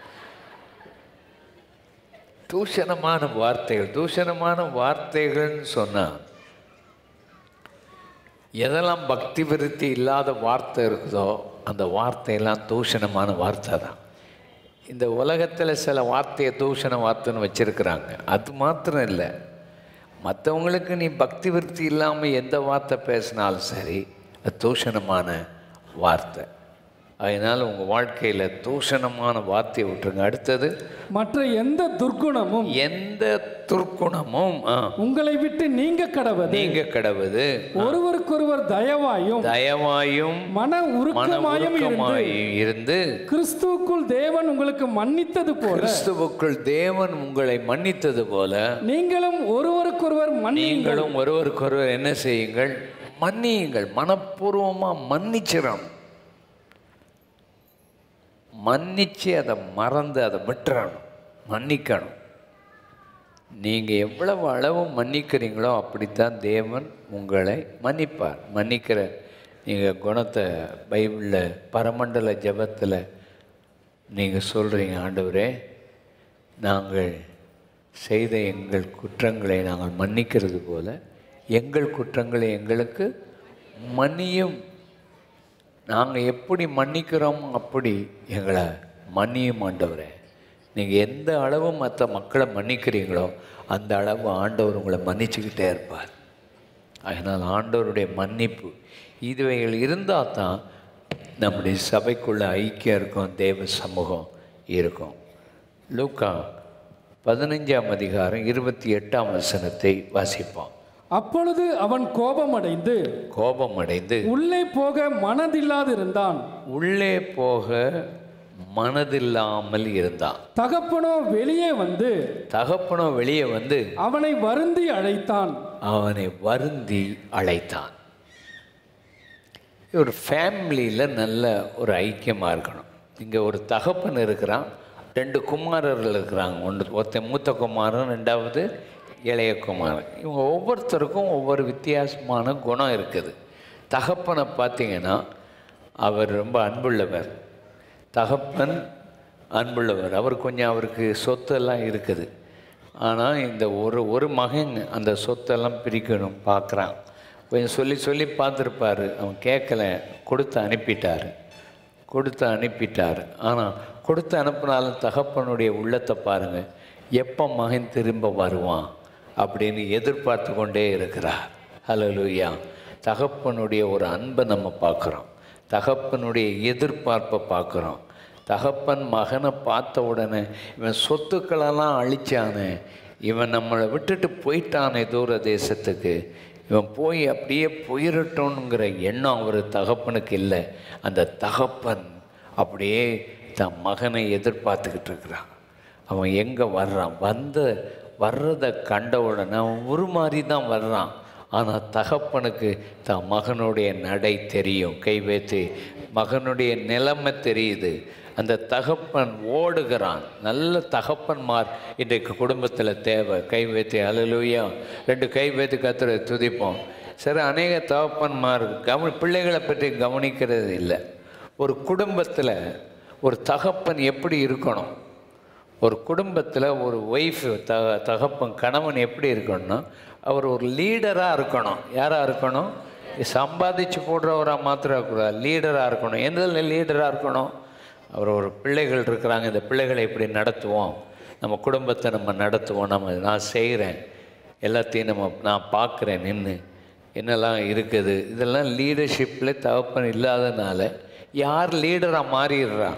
Speaker 1: தூஷணமான வார்த்தைகள் தூஷணமான வார்த்தைகள்னு சொன்னால் எதெல்லாம் பக்தி விருத்தி இல்லாத வார்த்தை இருக்குதோ அந்த வார்த்தையெல்லாம் தூஷணமான வார்த்தை தான் இந்த உலகத்தில் சில வார்த்தையை தூஷண வார்த்தைன்னு வச்சுருக்குறாங்க அது மாத்திரம் இல்லை மற்றவங்களுக்கு நீ பக்தி விருத்தி இல்லாமல் எந்த வார்த்தை பேசினாலும் சரி அது தூஷணமான வார்த்தை அதனால் உங்கள் வாழ்க்கையில் தூஷணமான வார்த்தையை விட்டுருங்க அடுத்தது
Speaker 2: மற்ற எந்த துர்க்குணமும்
Speaker 1: எந்த துர்க்குணமும் ஆ,
Speaker 2: உங்களை விட்டு நீங்க கடவது
Speaker 1: நீங்க கடவுது
Speaker 2: ஒருவருக்கொருவர் தயவாயும்
Speaker 1: தயவாயும்
Speaker 2: மன
Speaker 1: மன
Speaker 2: உருக்கமாயும் இருந்து
Speaker 1: உருக்கமாயும் இருந்து
Speaker 2: கிறிஸ்துவுக்குள் தேவன் உங்களுக்கு மன்னித்தது போல
Speaker 1: கிறிஸ்துவுக்குள் தேவன் உங்களை மன்னித்தது போல
Speaker 2: நீங்களும் ஒருவருக்கொருவர் மன்னியுங்கள்
Speaker 1: நீங்களும் ஒருவருக்கொருவர் என்ன செய்யுங்கள் மன்னியுங்கள் மனப்பூர்வமா மன்னிச்சிடணும் மன்னிச்சு அதை மறந்து அதை விட்டுறணும் மன்னிக்கணும் நீங்கள் எவ்வளவு அளவு மன்னிக்கிறீங்களோ அப்படித்தான் தேவன் உங்களை மன்னிப்பார் மன்னிக்கிற நீங்கள் குணத்தை பைபிளில் பரமண்டல ஜெபத்தில் நீங்கள் சொல்கிறீங்க ஆண்டவரே நாங்கள் செய்த எங்கள் குற்றங்களை நாங்கள் மன்னிக்கிறது போல எங்கள் குற்றங்களை எங்களுக்கு மன்னியும் நாங்கள் எப்படி மன்னிக்கிறோம் அப்படி எங்களை மன்னியும் ஆண்டவரே நீங்கள் எந்த அளவு மற்ற மக்களை மன்னிக்கிறீங்களோ அந்த அளவு ஆண்டவர் உங்களை மன்னிச்சுக்கிட்டே இருப்பார் அதனால் ஆண்டவருடைய மன்னிப்பு இதுவைகள் இருந்தால் தான் நம்முடைய சபைக்குள்ள ஐக்கியம் இருக்கும் தேவ சமூகம் இருக்கும் லூக்கா பதினஞ்சாம் அதிகாரம் இருபத்தி எட்டாம் வசனத்தை வாசிப்போம்
Speaker 2: அப்பொழுது அவன் கோபமடைந்து
Speaker 1: கோபம் அடைந்து
Speaker 2: உள்ளே போக மனதில்லாதிருந்தான்
Speaker 1: உள்ளே போக மனதில்லாமல் இருந்தான்
Speaker 2: தகப்பனோ வெளியே வந்து
Speaker 1: தகப்பனோ வெளியே வந்து
Speaker 2: அவனை வருந்தி அழைத்தான்
Speaker 1: அவனை வருந்தி அழைத்தான் ஒரு ஃபேமிலியில் நல்ல ஒரு ஐக்கியமாக இருக்கணும் இங்கே ஒரு தகப்பன் இருக்கிறான் ரெண்டு குமாரர்கள் இருக்கிறாங்க ஒன்று ஒருத்தன் மூத்த குமாரன் ரெண்டாவது இளைய குமாரன் இவங்க ஒவ்வொருத்தருக்கும் ஒவ்வொரு வித்தியாசமான குணம் இருக்குது தகப்பனை பார்த்தீங்கன்னா அவர் ரொம்ப அன்புள்ளவர் தகப்பன் அன்புள்ளவர் அவர் கொஞ்சம் அவருக்கு சொத்தெல்லாம் இருக்குது ஆனால் இந்த ஒரு ஒரு மகன் அந்த சொத்தெல்லாம் பிரிக்கணும் பார்க்குறான் கொஞ்சம் சொல்லி சொல்லி பார்த்துருப்பாரு அவன் கேட்கல கொடுத்து அனுப்பிட்டார் கொடுத்து அனுப்பிட்டார் ஆனால் கொடுத்து அனுப்பினாலும் தகப்பனுடைய உள்ளத்தை பாருங்கள் எப்போ மகன் திரும்ப வருவான் அப்படின்னு எதிர்பார்த்து கொண்டே இருக்கிறார் ஹalleluya தகப்பனுடைய ஒரு அன்பை நம்ம பார்க்குறோம் தகப்பனுடைய எதிர்பார்ப்பை பார்க்குறோம் தகப்பன் மகனை பார்த்த உடனே இவன் சொத்துக்களெல்லாம் அழிச்சானே இவன் நம்மளை விட்டுட்டு போயிட்டானே தூர தேசத்துக்கு இவன் போய் அப்படியே போயிடட்டோங்கிற எண்ணம் அவர் தகப்பனுக்கு இல்லை அந்த தகப்பன் அப்படியே தன் மகனை எதிர்பார்த்துக்கிட்டு இருக்கிறான் அவன் எங்கே வர்றான் வந்த வர்றதை கண்ட உடனே அவன் உருமாறி தான் வர்றான் ஆனால் தகப்பனுக்கு தன் மகனுடைய நடை தெரியும் கை வைத்து மகனுடைய நிலைமை தெரியுது அந்த தகப்பன் ஓடுகிறான் நல்ல தகப்பன்மார் இன்றைக்கு குடும்பத்தில் தேவை கை வைத்து அலலுயா ரெண்டு கை வைத்து கத்துற துதிப்போம் சரி அநேக தகப்பன்மார் கவனி பிள்ளைகளை பற்றி கவனிக்கிறது இல்லை ஒரு குடும்பத்தில் ஒரு தகப்பன் எப்படி இருக்கணும் ஒரு குடும்பத்தில் ஒரு ஒய்ஃப் த தகப்பன் கணவன் எப்படி இருக்கணும்னா அவர் ஒரு லீடராக இருக்கணும் யாராக இருக்கணும் சம்பாதிச்சு போடுறவராக மாத்திரம் இருக்கக்கூடாது லீடராக இருக்கணும் எந்த லீடராக இருக்கணும் அவர் ஒரு பிள்ளைகள் இருக்கிறாங்க இந்த பிள்ளைகளை இப்படி நடத்துவோம் நம்ம குடும்பத்தை நம்ம நடத்துவோம் நம்ம நான் செய்கிறேன் எல்லாத்தையும் நம்ம நான் பார்க்குறேன் நின்று என்னெல்லாம் இருக்குது இதெல்லாம் லீடர்ஷிப்பில் தகப்பன் இல்லாதனால யார் லீடராக மாறிடுறா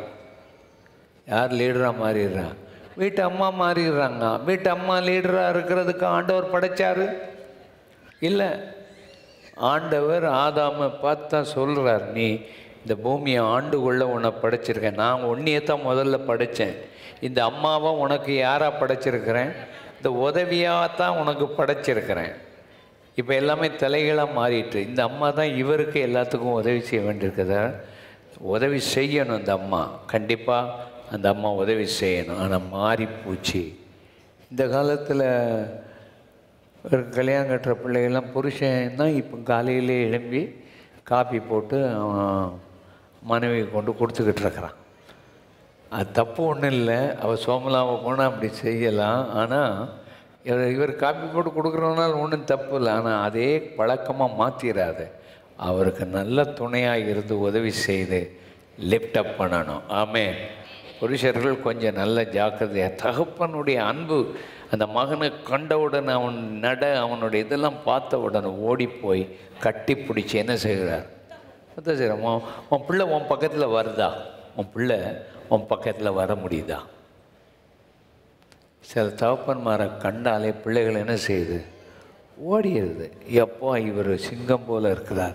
Speaker 1: யார் லீடராக மாறிடுறா வீட்டு அம்மா மாறிடுறாங்க வீட்டு அம்மா லீடராக இருக்கிறதுக்கு ஆண்டவர் படைச்சாரு இல்லை ஆண்டவர் ஆதாமை பார்த்தா சொல்கிறார் நீ இந்த பூமியை ஆண்டு கொள்ள உன்னை படைச்சிருக்கேன் நான் உன்னையே தான் முதல்ல படைத்தேன் இந்த அம்மாவை உனக்கு யாராக படைச்சிருக்கிறேன் இந்த உதவியாக தான் உனக்கு படைச்சிருக்கிறேன் இப்போ எல்லாமே தலைகளாக மாறிட்டு இந்த அம்மா தான் இவருக்கு எல்லாத்துக்கும் உதவி செய்ய வேண்டியிருக்குதா உதவி செய்யணும் இந்த அம்மா கண்டிப்பாக அந்த அம்மா உதவி செய்யணும் ஆனால் மாறி போச்சு இந்த காலத்தில் ஒரு கல்யாணம் கட்டுற பிள்ளைகள்லாம் புருஷன் தான் இப்போ காலையிலே எழும்பி காப்பி போட்டு அவன் மனைவி கொண்டு கொடுத்துக்கிட்டு இருக்கிறான் அது தப்பு ஒன்றும் இல்லை அவள் சோமலாவை போனால் அப்படி செய்யலாம் ஆனால் இவர் இவர் காப்பி போட்டு கொடுக்குறதுனால ஒன்றும் தப்பு இல்லை ஆனால் அதே பழக்கமாக மாற்றிடாது அவருக்கு நல்ல துணையாக இருந்து உதவி செய்து லிஃப்ட் அப் பண்ணணும் ஆமே புருஷர்கள் கொஞ்சம் நல்ல ஜாக்கிரதையாக தகப்பனுடைய அன்பு அந்த மகனை கண்டவுடன் அவன் நட அவனுடைய இதெல்லாம் பார்த்த உடனே ஓடி போய் கட்டி பிடிச்சி என்ன செய்கிறார் அதான் சரி உன் உன் பிள்ளை உன் பக்கத்தில் வருதா உன் பிள்ளை உன் பக்கத்தில் வர முடியுதா சில தகப்பன்மாரை கண்டாலே பிள்ளைகள் என்ன செய்யுது ஓடிடுது எப்போ இவர் சிங்கம் போல இருக்கிறார்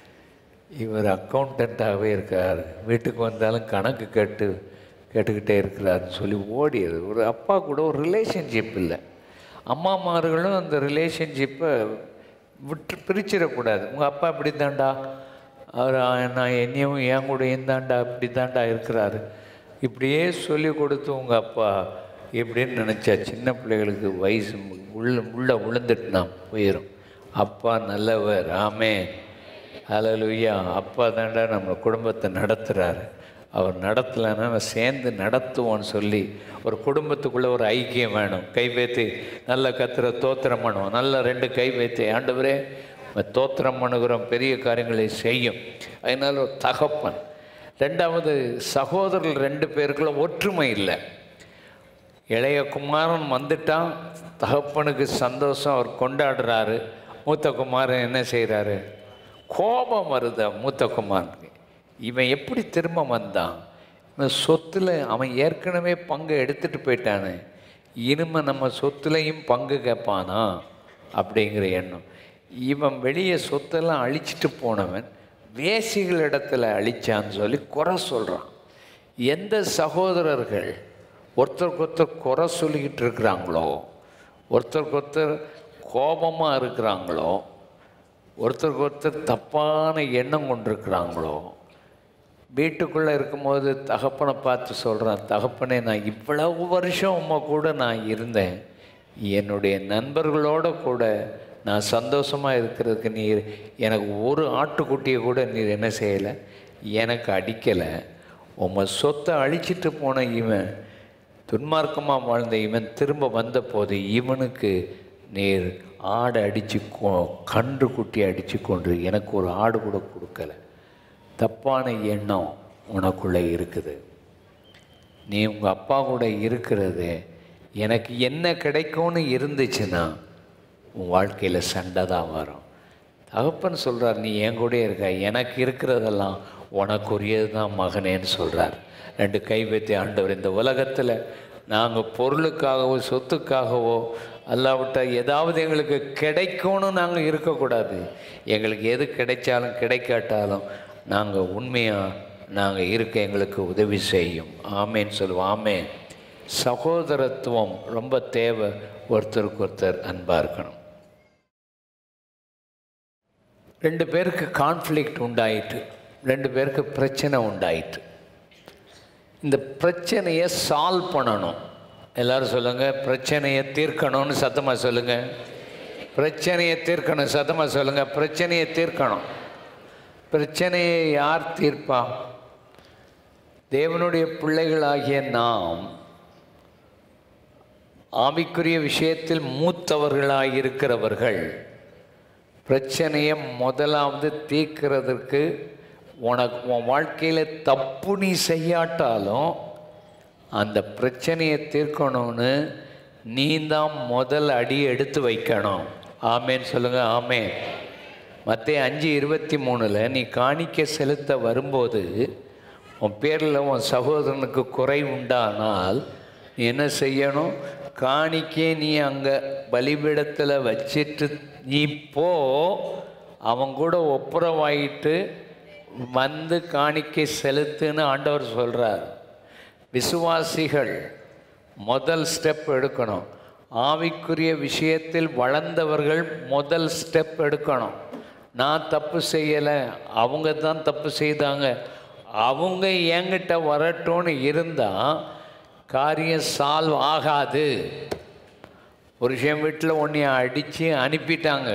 Speaker 1: இவர் அக்கௌண்டண்ட்டாகவே இருக்கார் வீட்டுக்கு வந்தாலும் கணக்கு கேட்டு கேட்டுக்கிட்டே இருக்கிறாருன்னு சொல்லி ஓடிடுது ஒரு அப்பா கூட ஒரு ரிலேஷன்ஷிப் இல்லை அம்மாமார்களும் அந்த ரிலேஷன்ஷிப்பை விட்டு பிரிச்சிடக்கூடாது உங்கள் அப்பா இப்படி தாண்டா அவர் ஆ- நான் என்னையும் என் கூட தாண்டா இப்படி தாண்டா இருக்கிறாரு இப்படியே சொல்லி கொடுத்து உங்கள் அப்பா எப்படின்னு நினச்சா சின்ன பிள்ளைகளுக்கு வயசு உள்ள உள்ள விழுந்துட்டுனா போயிடும் அப்பா நல்லவர் ஆமே ஹalleluya அப்பா தாண்டா நம்ம குடும்பத்தை நடத்துகிறாரு அவர் நடத்தலைன்னா நான் சேர்ந்து நடத்துவோன்னு சொல்லி ஒரு குடும்பத்துக்குள்ளே ஒரு ஐக்கியம் வேணும் கை வைத்து நல்ல கத்திர தோத்திரம் பண்ணுவோம் நல்ல ரெண்டு கை வைத்து ஆண்டவரே உம்மை தோத்திரம் பண்ணுகிறோம் பெரிய காரியங்களை செய்யும் அதனால ஒரு தகப்பன் ரெண்டாவது சகோதரர்கள் ரெண்டு பேருக்குள்ள ஒற்றுமை இல்லை இளைய குமாரன் வந்துட்டான் தகப்பனுக்கு சந்தோஷம் அவர் கொண்டாடுறாரு மூத்த குமாரன் என்ன செய்கிறாரு கோபம் வருது மூத்த குமாரனுக்கு இவன் எப்படி திரும்ப வந்தான் இவன் சொத்தில் அவன் ஏற்கனவே பங்கு எடுத்துட்டு போயிட்டானே இனிமே நம்ம சொத்துலையும் பங்கு கேட்பானா அப்படிங்கிற எண்ணம் இவன் வெளியே சொத்தெல்லாம் அழிச்சிட்டு போனவன் வேசிகள் இடத்துல அழிச்சான்னு சொல்லி குறை சொல்கிறான் எந்த சகோதரர்கள் ஒருத்தருக்கு ஒருத்தர் குறை சொல்லிக்கிட்டு இருக்கிறாங்களோ ஒருத்தருக்கு ஒருத்தர் கோபமாக இருக்கிறாங்களோ ஒருத்தருக்கு ஒருத்தர் தப்பான எண்ணம் கொண்டிருக்கிறாங்களோ வீட்டுக்குள்ளே இருக்கும்போது தகப்பனை பார்த்து சொல்கிறான் தகப்பனே நான் இவ்வளவு வருஷம் உம்மை கூட நான் இருந்தேன் என்னுடைய நண்பர்களோட கூட நான் சந்தோஷமாக இருக்கிறதுக்கு நீர் எனக்கு ஒரு ஆட்டுக்குட்டியை கூட நீர் என்ன செய்யலை எனக்கு அடிக்கலை உம்மை சொத்தை அழிச்சிட்டு போன இவன் துன்மார்க்கமாக வாழ்ந்த இவன் திரும்ப வந்தபோது இவனுக்கு நீர் ஆடை அடித்து கொ கன்று குட்டி அடித்து கொண்டு எனக்கு ஒரு ஆடு கூட கொடுக்கல தப்பான எண்ணம் உனக்குள்ளே இருக்குது நீ உங்கள் அப்பா கூட இருக்கிறது எனக்கு என்ன கிடைக்கும்னு இருந்துச்சுன்னா உன் வாழ்க்கையில் சண்டை தான் வரும் தகப்பன் சொல்கிறார் நீ என் கூட இருக்க எனக்கு இருக்கிறதெல்லாம் உனக்குரியது தான் மகனேன்னு சொல்கிறார் ரெண்டு கை வைத்து ஆண்டவர் இந்த உலகத்தில் நாங்கள் பொருளுக்காகவோ சொத்துக்காகவோ அல்லாவிட்டால் ஏதாவது எங்களுக்கு கிடைக்கும்னு நாங்கள் இருக்கக்கூடாது எங்களுக்கு எது கிடைச்சாலும் கிடைக்காட்டாலும் நாங்கள் உண்மையாக நாங்கள் இருக்க எங்களுக்கு உதவி செய்யும் ஆமேன்னு சொல்லுவோம் ஆமேன் சகோதரத்துவம் ரொம்ப தேவை ஒருத்தருக்கு ஒருத்தர் அன்பாக இருக்கணும் ரெண்டு பேருக்கு கான்ஃப்ளிக்ட் உண்டாயிட்டு ரெண்டு பேருக்கு பிரச்சனை உண்டாயிட்டு இந்த பிரச்சனையை சால்வ் பண்ணணும் எல்லாரும் சொல்லுங்கள் பிரச்சனையை தீர்க்கணும்னு சத்தமாக சொல்லுங்கள் பிரச்சனையை தீர்க்கணும் சத்தமாக சொல்லுங்கள் பிரச்சனையை தீர்க்கணும் பிரச்சனையை யார் தீர்ப்பா தேவனுடைய பிள்ளைகளாகிய நாம் ஆவிக்குரிய விஷயத்தில் மூத்தவர்களாக இருக்கிறவர்கள் பிரச்சனையை முதலாவது தீர்க்கிறதுக்கு உனக்கு உன் வாழ்க்கையில் தப்பு நீ செய்யாட்டாலும் அந்த பிரச்சனையை தீர்க்கணும்னு நீ தான் முதல் அடி எடுத்து வைக்கணும் ஆமேன்னு சொல்லுங்கள் ஆமேன் மற்ற அஞ்சு இருபத்தி மூணில் நீ காணிக்க செலுத்த வரும்போது உன் பேரில் உன் சகோதரனுக்கு குறை உண்டானால் நீ என்ன செய்யணும் காணிக்கே நீ அங்கே பலிபீடத்தில் வச்சிட்டு நீ போ அவன் கூட ஒப்புரவாயிட்டு வந்து காணிக்கை செலுத்துன்னு ஆண்டவர் சொல்கிறார் விசுவாசிகள் முதல் ஸ்டெப் எடுக்கணும் ஆவிக்குரிய விஷயத்தில் வளர்ந்தவர்கள் முதல் ஸ்டெப் எடுக்கணும் நான் தப்பு செய்யலை அவங்க தான் தப்பு செய்தாங்க அவங்க என்கிட்ட வரட்டும்னு இருந்தால் காரியம் சால்வ் ஆகாது ஒரு விஷயம் வீட்டில் ஒன்றைய அடித்து அனுப்பிட்டாங்க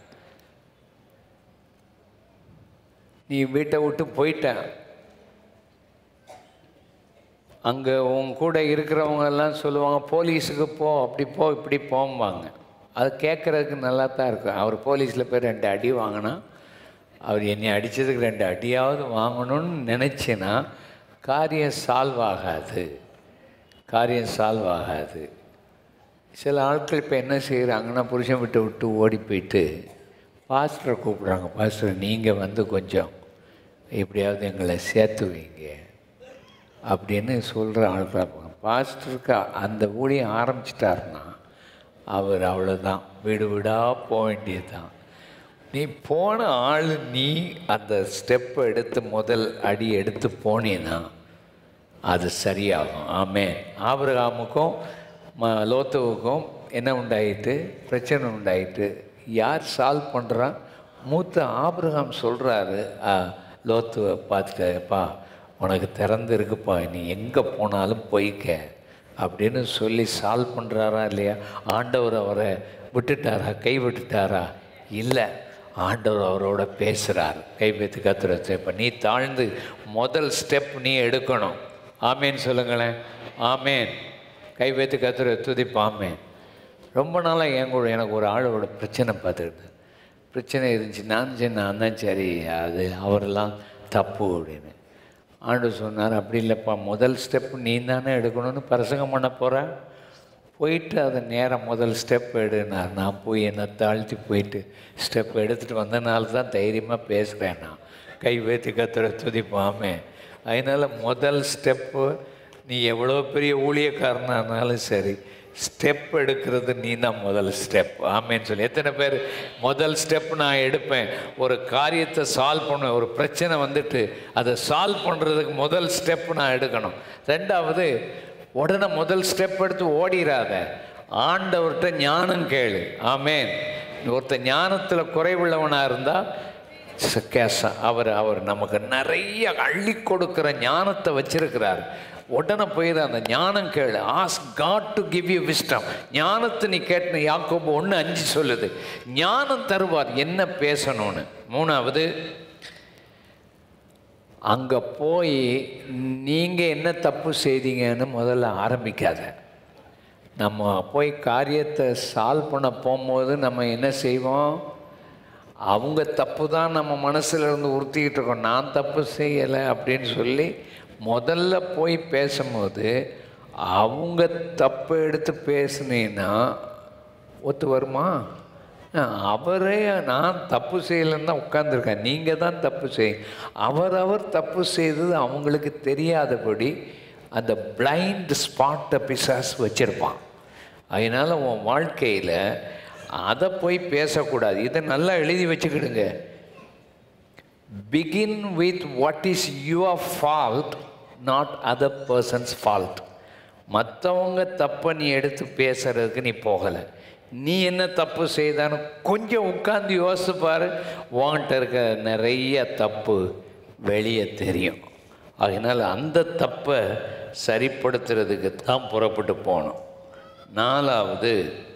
Speaker 1: நீ வீட்டை விட்டு போயிட்ட அங்கே உன் கூட இருக்கிறவங்க எல்லாம் சொல்லுவாங்க போலீஸுக்கு போ அப்படி போ இப்படி போம்பாங்க அது கேட்குறதுக்கு நல்லா தான் இருக்கும் அவர் போலீஸில் போய் ரெண்டு அடி வாங்கினா அவர் என்னை அடித்ததுக்கு ரெண்டு அடியாவது வாங்கணும்னு நினச்சின்னா காரியம் சால்வ் ஆகாது காரியம் சால்வ் ஆகாது சில ஆட்கள் இப்போ என்ன செய்கிறாங்கன்னா புருஷன் விட்டு விட்டு ஓடி போயிட்டு பாஸ்டரை கூப்பிட்றாங்க பாஸ்டர் நீங்கள் வந்து கொஞ்சம் எப்படியாவது எங்களை சேர்த்து வைங்க அப்படின்னு சொல்கிற ஆட்களாக இருப்பாங்க பாஸ்டருக்கு அந்த ஊழியம் ஆரம்பிச்சிட்டாருன்னா அவர் அவ்வளோதான் வீடு வீடாக போக வேண்டியது தான் நீ போன ஆள் நீ அந்த ஸ்டெப்பை எடுத்து முதல் அடி எடுத்து போனீன்னா அது சரியாகும் ஆமே ஆபிரகாமுக்கும் ம லோத்துவுக்கும் என்ன உண்டாயிட்டு பிரச்சனை உண்டாயிட்டு யார் சால்வ் பண்ணுறா மூத்த ஆபிரகாம் சொல்கிறாரு லோத்துவை பார்த்துட்டப்பா உனக்கு திறந்து இருக்குப்பா நீ எங்கே போனாலும் போய்க்க அப்படின்னு சொல்லி சால்வ் பண்ணுறாரா இல்லையா ஆண்டவர் அவரை விட்டுட்டாரா கை விட்டுட்டாரா இல்லை ஆண்டவர் அவரோட பேசுகிறார் கைப்பற்றி கத்துற இப்போ நீ தாழ்ந்து முதல் ஸ்டெப் நீ எடுக்கணும் ஆமேன்னு சொல்லுங்களேன் ஆமேன் கைப்பற்றி கத்துற துதிப்பு ஆமேன் ரொம்ப நாளாக என் கூட எனக்கு ஒரு ஆளோட பிரச்சனை பார்த்துக்கிட்டு பிரச்சனை இருந்துச்சு நான் சரி நான் தான் சரி அது அவரெல்லாம் தப்பு அப்படின்னு ஆண்டு சொன்னார் அப்படி இல்லைப்பா முதல் ஸ்டெப் நீ தானே எடுக்கணும்னு பிரசங்கம் பண்ண போகிறேன் போயிட்டு அதை நேரம் முதல் ஸ்டெப் எடுனார் நான் போய் என்னை தாழ்த்தி போயிட்டு ஸ்டெப் எடுத்துகிட்டு வந்தனால தான் தைரியமாக பேசுகிறேன் நான் கை வைத்து கத்துற துதிப்பாமே அதனால் முதல் ஸ்டெப்பு நீ எவ்வளோ பெரிய ஊழியக்காரனானாலும் சரி ஸ்டெப் எடுக்கிறது நீ தான் முதல் ஸ்டெப் ஆமேன்னு சொல்லி எத்தனை பேர் முதல் ஸ்டெப் நான் எடுப்பேன் ஒரு காரியத்தை சால்வ் பண்ணுவேன் ஒரு பிரச்சனை வந்துட்டு அதை சால்வ் பண்ணுறதுக்கு முதல் ஸ்டெப் நான் எடுக்கணும் ரெண்டாவது உடனே முதல் ஸ்டெப் எடுத்து ஓடிடாத ஆண்டவர்கிட்ட ஞானம் கேளு ஆமேன் ஒருத்தர் ஞானத்தில் குறைவுள்ளவனாக இருந்தால் கேச அவர் அவர் நமக்கு நிறைய அள்ளி கொடுக்குற ஞானத்தை வச்சிருக்கிறார் உடனே போய் அந்த ஞானம் கேளு ask God to give you wisdom ஞானத்தை நீ கேட்டு யாக்கோபு ஒன்று அஞ்சு சொல்லுது ஞானம் தருவார் என்ன பேசணும்னு மூணாவது அங்கே போய் நீங்கள் என்ன தப்பு செய்தீங்கன்னு முதல்ல ஆரம்பிக்காத நம்ம போய் காரியத்தை சால்வ் பண்ண போகும்போது நம்ம என்ன செய்வோம் அவங்க தப்பு தான் நம்ம மனசில் இருந்து உறுத்திக்கிட்டு இருக்கோம் நான் தப்பு செய்யலை அப்படின்னு சொல்லி முதல்ல போய் பேசும்போது அவங்க தப்பு எடுத்து பேசுனீன்னா ஒத்து வருமா அவரே நான் தப்பு செய்யலைன்னு தான் உட்காந்துருக்கேன் நீங்கள் தான் தப்பு செய் அவரவர் தப்பு செய்தது அவங்களுக்கு தெரியாதபடி அந்த பிளைண்ட் ஸ்பாட்டை பிசாஸ் வச்சுருப்பான் அதனால் உன் வாழ்க்கையில் அதை போய் பேசக்கூடாது இதை நல்லா எழுதி வச்சுக்கிடுங்க begin with what is your fault not other persons fault மற்றவங்க தப்பை நீ எடுத்து பேசுறதுக்கு நீ போகலை நீ என்ன தப்பு செய்தான்னு கொஞ்சம் உட்காந்து யோசிச்சு பாரு உன்கிட்ட இருக்க நிறைய தப்பு வெளியே தெரியும் அதனால் அந்த தப்பை சரிப்படுத்துறதுக்கு தான் புறப்பட்டு போகணும் நாலாவது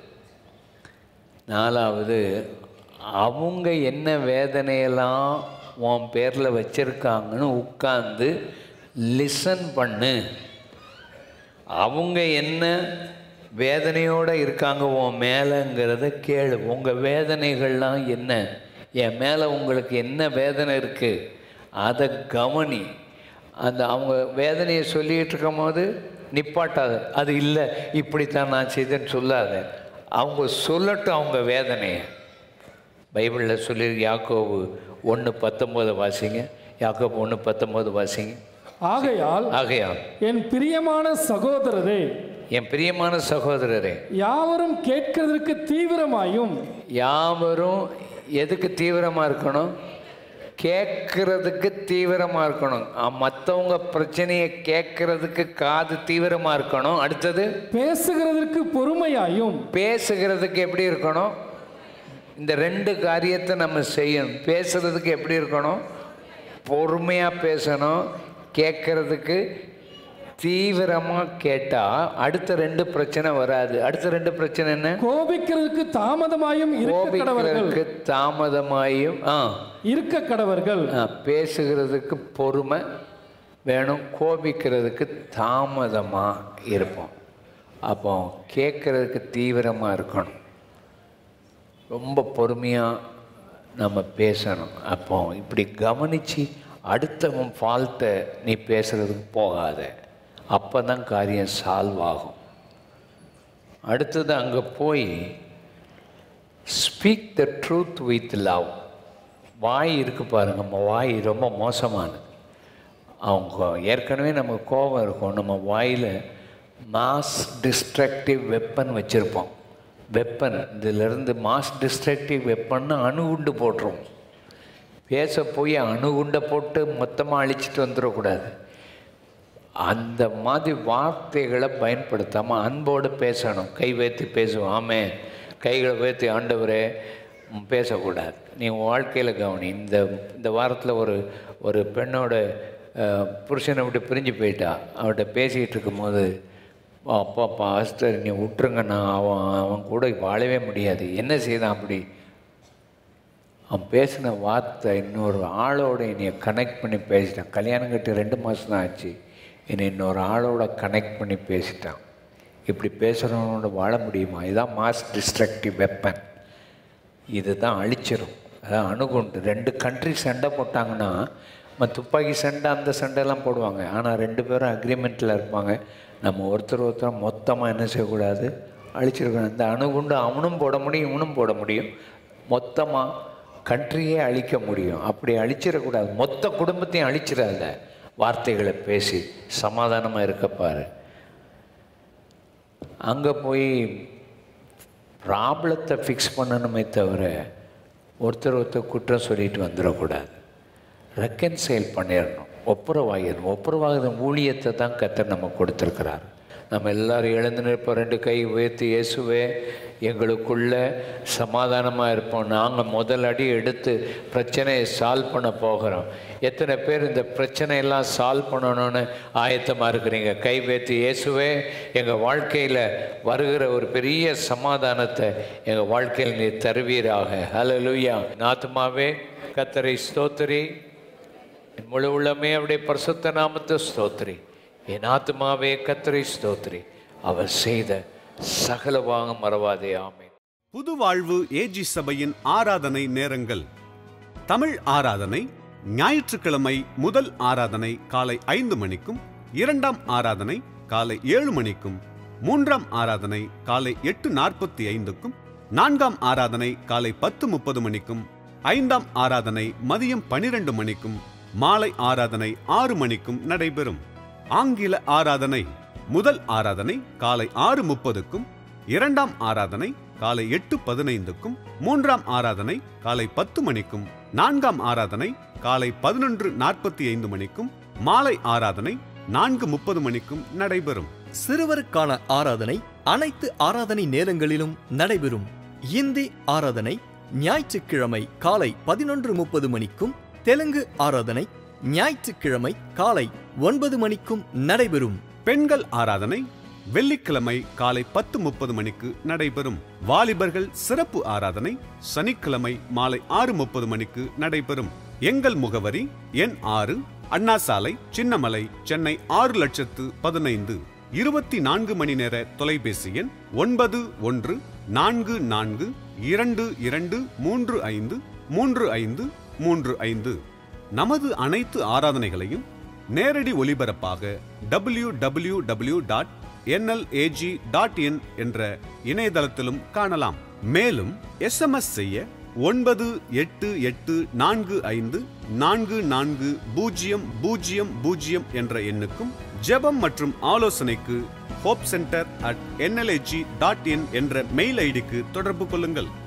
Speaker 1: நாலாவது அவங்க என்ன வேதனையெல்லாம் உன் பேரில் வச்சுருக்காங்கன்னு உட்காந்து லிசன் பண்ணு அவங்க என்ன வேதனையோடு இருக்காங்க உன் மேலேங்கிறத கேளு உங்கள் வேதனைகள்லாம் என்ன என் மேலே உங்களுக்கு என்ன வேதனை இருக்குது அதை கவனி அந்த அவங்க வேதனையை சொல்லிகிட்டு இருக்கும் போது நிப்பாட்டாத அது இல்லை இப்படித்தான் நான் செய்தேன்னு சொல்லாத அவங்க சொல்லட்டும் அவங்க வேதனையை பைபிளில் சொல்லி யாக்கோவு ஒன்று பத்தொம்போது வாசிங்க யாக்கோபு ஒன்று பத்தொம்போது வாசிங்க
Speaker 2: ஆகையால்
Speaker 1: ஆகையால்
Speaker 2: என் பிரியமான சகோதரரே
Speaker 1: என் பிரியமான சகோதரரே
Speaker 2: யாவரும் கேட்கிறதற்கு தீவிரமாயும்
Speaker 1: யாவரும் எதுக்கு தீவிரமாக இருக்கணும் கேட்கறதுக்கு தீவிரமாக இருக்கணும் மற்றவங்க பிரச்சனையை கேட்கறதுக்கு காது தீவிரமாக இருக்கணும் அடுத்தது
Speaker 2: பேசுகிறதற்கு பொறுமையாயும்
Speaker 1: பேசுகிறதுக்கு எப்படி இருக்கணும் இந்த ரெண்டு காரியத்தை நம்ம செய்யணும் பேசுகிறதுக்கு எப்படி இருக்கணும் பொறுமையாக பேசணும் கேட்கறதுக்கு தீவிரமாக கேட்டால் அடுத்த ரெண்டு பிரச்சனை வராது அடுத்த ரெண்டு பிரச்சனை என்ன
Speaker 2: கோபிக்கிறதுக்கு தாமதமாயும் இருக்க கடவர்கள்
Speaker 1: கோபிக்கிறதுக்கு தாமதமாயும் ஆ
Speaker 2: இருக்க கடவர்கள்
Speaker 1: ஆ, பேசுகிறதுக்கு பொறுமை வேணும் கோபிக்கிறதுக்கு தாமதமாக இருப்போம் அப்போ கேட்குறதுக்கு தீவிரமாக இருக்கணும் ரொம்ப பொறுமையாக நம்ம பேசணும் அப்போ இப்படி கவனித்து அடுத்தவன் ஃபால்ட்டை நீ பேசுகிறதுக்கு போகாத அப்போ தான் காரியம் சால்வ் ஆகும் அடுத்தது அங்கே போய் speak the truth with love வாய் இருக்கு பாருங்க நம்ம வாய் ரொம்ப மோசமானது அவங்க ஏற்கனவே நம்ம கோபம் இருக்கும் நம்ம வாயில் மாஸ் டிஸ்ட்ரக்டிவ் வெப்பன் வச்சுருப்போம் வெப்பன் இதிலிருந்து மாஸ் டிஸ்ட்ரக்டிவ் வெப்பன்னு அணுகுண்டு போட்டுரும் பேச போய் அணுகுண்டை போட்டு மொத்தமாக அழிச்சிட்டு வந்துடக்கூடாது அந்த மாதிரி வார்த்தைகளை பயன்படுத்தாமல் அன்போடு பேசணும் கை வைத்து பேசுவோம் ஆமே கைகளை வைத்து ஆண்டவரே ம், பேசக்கூடாது நீ உன் வாழ்க்கையில் கவனி இந்த இந்த வாரத்தில் ஒரு ஒரு பெண்ணோட அஹ், புருஷனை விட்டு பிரிஞ்சு போயிட்டா அவட்ட பேசிகிட்டு இருக்கும்போது அப்பா பாஸ்டர் நீ விட்டுருங்க நான் அவன் அவன் கூட வாழவே முடியாது என்ன செய்தான் அப்படி அவன் பேசின வார்த்தை இன்னொரு ஆளோட என்னைய கனெக்ட் பண்ணி பேசிட்டான் கல்யாணம் கட்டி ரெண்டு மாதம் தான் ஆச்சு என்னை இன்னொரு ஆளோட கனெக்ட் பண்ணி பேசிட்டான் இப்படி பேசுகிறவனோட வாழ முடியுமா இதுதான் மாஸ் டிஸ்ட்ரக்டிவ் வெப்பன் இதுதான் அழிச்சிரும் அதான் அணுகுண்டு ரெண்டு கண்ட்ரி சண்டை போட்டாங்கன்னா நம்ம துப்பாக்கி சண்டை அந்த சண்டைலாம் போடுவாங்க ஆனால் ரெண்டு பேரும் அக்ரிமெண்ட்டில் இருப்பாங்க நம்ம ஒருத்தர் ஒருத்தர் மொத்தமாக என்ன செய்யக்கூடாது அழிச்சிருக்கணும் இந்த அணுகுண்டு அவனும் போட முடியும் இவனும் போட முடியும் மொத்தமாக கண்ட்ரியே அழிக்க முடியும் அப்படி அழிச்சிடக்கூடாது மொத்த குடும்பத்தையும் அழிச்சிடாத வார்த்தைகளை பேசி சமாதானமாக இருக்க பாரு அங்கே போய் ப்ராப்ளத்தை ஃபிக்ஸ் பண்ணணுமே தவிர ஒருத்தர் ஒருத்தர் குற்றம் சொல்லிட்டு வந்துடக்கூடாது ரெக்கன்சைல் பண்ணிடணும் ஒப்புரவாகிடணும் ஒப்புரவாகிற ஊழியத்தை தான் கத்தர் நம்ம கொடுத்துருக்கிறார் நம்ம எல்லாரும் எழுந்து நிற்போம் ரெண்டு கை உயர்த்தி இயேசுவே எங்களுக்குள்ள சமாதானமாக இருப்போம் நாங்கள் முதல் அடி எடுத்து பிரச்சனையை சால்வ் பண்ண போகிறோம் எத்தனை பேர் இந்த பிரச்சனையெல்லாம் சால்வ் பண்ணணும்னு ஆயத்தமாக இருக்கிறீங்க கை வைத்து இயேசுவே எங்கள் வாழ்க்கையில் வருகிற ஒரு பெரிய சமாதானத்தை எங்கள் வாழ்க்கையில் நீ தருவீராக ஹalleluya நாத்துமாவே கத்தரை ஸ்தோத்திரி என் முழு உள்ளமே அவருடைய பரிசுத்த நாமத்தை ஸ்தோத்திரி என் ஆத்மாவே கத்தரை ஸ்தோத்திரி அவர் செய்த சகலவாக மறவாதே ஆமென்
Speaker 3: புது வாழ்வு ஏஜி சபையின் ஆராதனை நேரங்கள் தமிழ் ஆராதனை ஞாயிற்றுக்கிழமை முதல் ஆராதனை காலை ஐந்து மணிக்கும் இரண்டாம் ஆராதனை காலை ஏழு மணிக்கும் மூன்றாம் ஆராதனை காலை எட்டு நாற்பத்தி ஐந்துக்கும் நான்காம் ஆராதனை காலை பத்து முப்பது மணிக்கும் ஐந்தாம் ஆராதனை மதியம் பனிரெண்டு மணிக்கும் மாலை ஆராதனை ஆறு மணிக்கும் நடைபெறும் ஆங்கில ஆராதனை முதல் ஆராதனை காலை ஆறு முப்பதுக்கும் இரண்டாம் ஆராதனை காலை எட்டு பதினைந்துக்கும் மூன்றாம் ஆராதனை காலை பத்து மணிக்கும் நான்காம் ஆராதனை காலை பதினொன்று நாற்பத்தி ஐந்து மணிக்கும் மாலை ஆராதனை நான்கு முப்பது மணிக்கும் நடைபெறும்
Speaker 4: சிறுவருக்கான ஆராதனை அனைத்து ஆராதனை நேரங்களிலும் நடைபெறும் இந்தி ஆராதனை ஞாயிற்றுக்கிழமை காலை பதினொன்று முப்பது மணிக்கும் தெலுங்கு ஆராதனை ஞாயிற்றுக்கிழமை காலை ஒன்பது மணிக்கும் நடைபெறும்
Speaker 3: பெண்கள் ஆராதனை வெள்ளிக்கிழமை காலை பத்து முப்பது மணிக்கு நடைபெறும் வாலிபர்கள் சிறப்பு ஆராதனை சனிக்கிழமை மாலை ஆறு முப்பது மணிக்கு நடைபெறும் எங்கள் முகவரி எண் ஆறு அண்ணா சாலை சின்னமலை சென்னை ஆறு லட்சத்து பதினைந்து இருபத்தி நான்கு மணி நேர தொலைபேசி எண் ஒன்பது ஒன்று நான்கு நான்கு இரண்டு இரண்டு மூன்று ஐந்து மூன்று ஐந்து மூன்று ஐந்து நமது அனைத்து ஆராதனைகளையும் நேரடி ஒலிபரப்பாக W W W dot NLAG dot in என்ற இணையதளத்திலும் காணலாம் மேலும் எஸ்எம்எஸ் செய்ய ஒன்பது எட்டு எட்டு நான்கு ஐந்து நான்கு நான்கு பூஜ்ஜியம் பூஜ்ஜியம் பூஜ்ஜியம் என்ற எண்ணுக்கும் ஜெபம் மற்றும் ஆலோசனைக்கு hope center at NLAG dot in என்ற மெயில் ஐடிக்கு தொடர்பு கொள்ளுங்கள்